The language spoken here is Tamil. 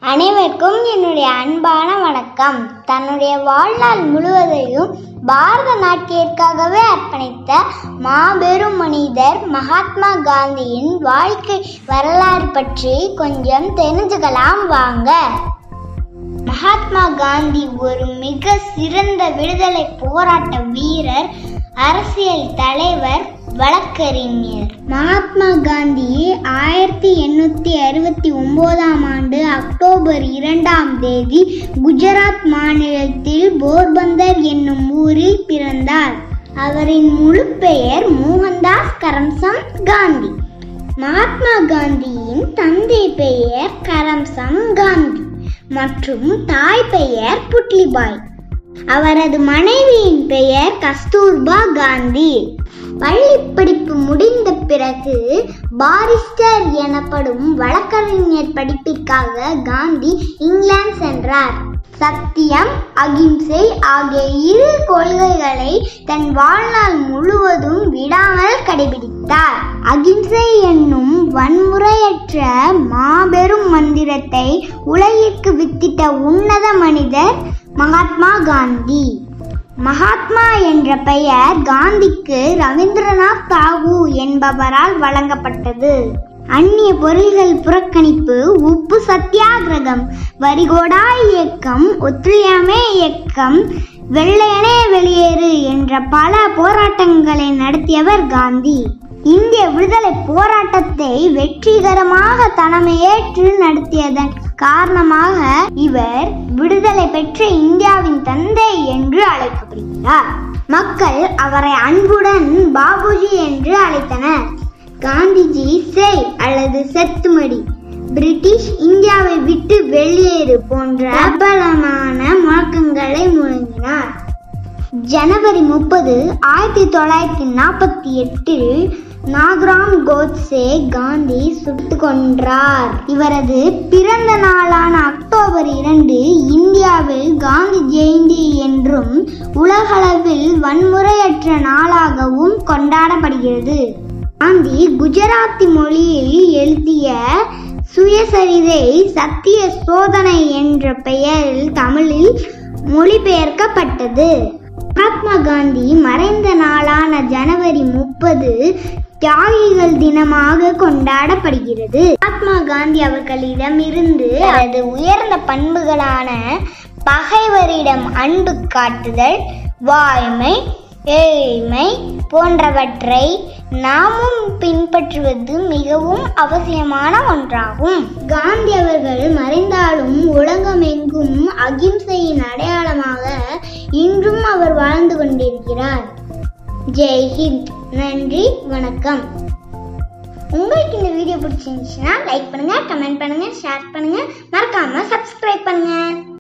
அனைவருக்கும் என்னுடைய அன்பான வணக்கம் தன்னுடைய வாழ்நாள் முழுவதையும் பாரத நாட்டிற்காகவே அர்ப்பணித்த மாபெரும் மனிதர் மகாத்மா காந்தியின் வாழ்க்கை வரலாறு பற்றி கொஞ்சம் தெரிஞ்சுக்கலாம் வாங்க மகாத்மா காந்தி ஒரு மிக சிறந்த விடுதலை போராட்ட வீரர் அரசியல் தலைவர் வழக்கறிஞர் மகாத்மா காந்தி ஆயிரத்தி எண்ணூத்தி அறுபத்தி ஒன்பதாம் ஆண்டு அக்டோபர் இரண்டாம் தேதி குஜராத் மாநிலத்தில் போர்பந்தர் என்னும் ஊரில் பிறந்தார் அவரின் முழு பெயர் மோகன்தாஸ் கரம்சந்த் காந்தி மகாத்மா காந்தியின் தந்தை பெயர் கரம்சந்த் காந்தி மற்றும் தாய் பெயர் புட்லிபாய் அவரது மனைவியின் பெயர் கஸ்தூர்பா காந்தி பள்ளி படிப்பு முடிந்த பிறகு பாரிஸ்டர் எனப்படும் வழக்கறிஞர் படிப்பிற்காக காந்தி இங்கிலாந்து சென்றார் சத்தியம் அகிம்சை ஆகிய இரு கொள்கைகளை தன் வாழ்நாள் முழுவதும் விடாமல் கடைபிடித்தார் அகிம்சை என்னும் வன்முறையற்ற மாபெரும் மந்திரத்தை உலகிற்கு வித்திட்ட உன்னத மனிதர் மகாத்மா காந்தி மகாத்மா என்ற பெயர் காந்திக்கு ரவீந்திரநாத் தாகூர் என்பவரால் வழங்கப்பட்டது அந்நிய பொருள்கள் புறக்கணிப்பு உப்பு சத்தியாகிரகம் வரிகோடா இயக்கம் ஒத்துழையாமை இயக்கம் வெள்ளையனே வெளியேறு என்ற பல போராட்டங்களை நடத்தியவர் காந்தி இந்திய விடுதலை போராட்டத்தை வெற்றிகரமாக தலைமையேற்று நடத்தியதன் காரணமாக இவர் விடுதலை பெற்ற இந்தியாவின் தந்தை என்று அழைக்கப்படுகிறார் மக்கள் அவரை அன்புடன் பாபுஜி என்று அழைத்தனர் காந்திஜி செய் அல்லது செத்துமடி பிரிட்டிஷ் இந்தியாவை விட்டு வெளியேறு போன்ற பிரபலமான முழக்கங்களை முழங்கினார் ஜனவரி முப்பது ஆயிரத்தி தொள்ளாயிரத்தி நாற்பத்தி எட்டில் நாகராம் கோட்சே காந்தி சுட்டு கொன்றார் இவரது பிறந்த நாளான அக்டோபர் இரண்டு இந்தியாவில் காந்தி ஜெயந்தி என்றும் உலகளவில் வன்முறையற்ற நாளாகவும் கொண்டாடப்படுகிறது காந்தி குஜராத்தி மொழியில் எழுதிய சுயசரிதை சத்திய சோதனை என்ற பெயரில் தமிழில் மொழிபெயர்க்கப்பட்டது மகாத்மா காந்தி மறைந்த நாளான ஜனவரி முப்பது தியாகிகள் தினமாக கொண்டாடப்படுகிறது மகாத்மா காந்தி அவர்களிடமிருந்து அவரது உயர்ந்த பண்புகளான பகைவரிடம் அன்பு காட்டுதல் வாய்மை ஏழ்மை போன்றவற்றை நாமும் பின்பற்றுவது மிகவும் அவசியமான ஒன்றாகும் காந்தி அவர்கள் மறைந்தாலும் உலகமெங்கும் அகிம்சையின் அடையாளமாக இன்றும் அவர் வாழ்ந்து கொண்டிருக்கிறார் ஜெய் ஹிந்த் நன்றி வணக்கம் உங்களுக்கு இந்த வீடியோ பிடிச்சிருந்துச்சுன்னா லைக் பண்ணுங்க கமெண்ட் பண்ணுங்க ஷேர் பண்ணுங்க மறக்காம சப்ஸ்கிரைப் பண்ணுங்க